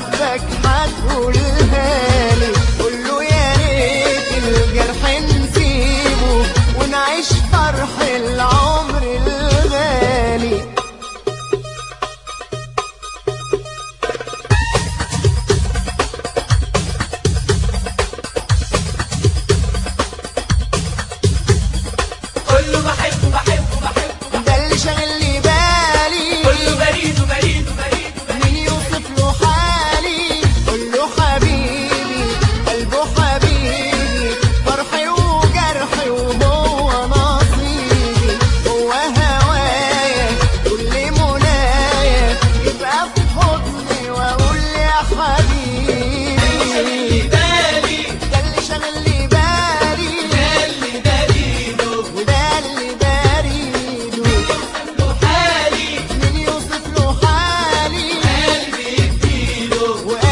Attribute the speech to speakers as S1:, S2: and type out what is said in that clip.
S1: حبك هتقولها لي قوله يا ريت الجرح نسيبه ونعيش فرح العمر الغالي
S2: كله بحبه بحبه بحبه
S1: ده اللي شاغل لي بالي
S2: كله بريده بريده بريده
S1: مين يوصف له حالي قول له حبيبي قلبه حبيبي فرحي وجرحي وهو نصيبي هو هوايا كل منايا يبقى في حضني واقول يا حبيبي
S2: بالي
S1: ده اللي شاغل لي بالي
S2: اللي بريده
S1: وده اللي بريده
S2: له حالي
S1: مين يوصف له حالي
S2: قلبي اديله
S1: وقلبي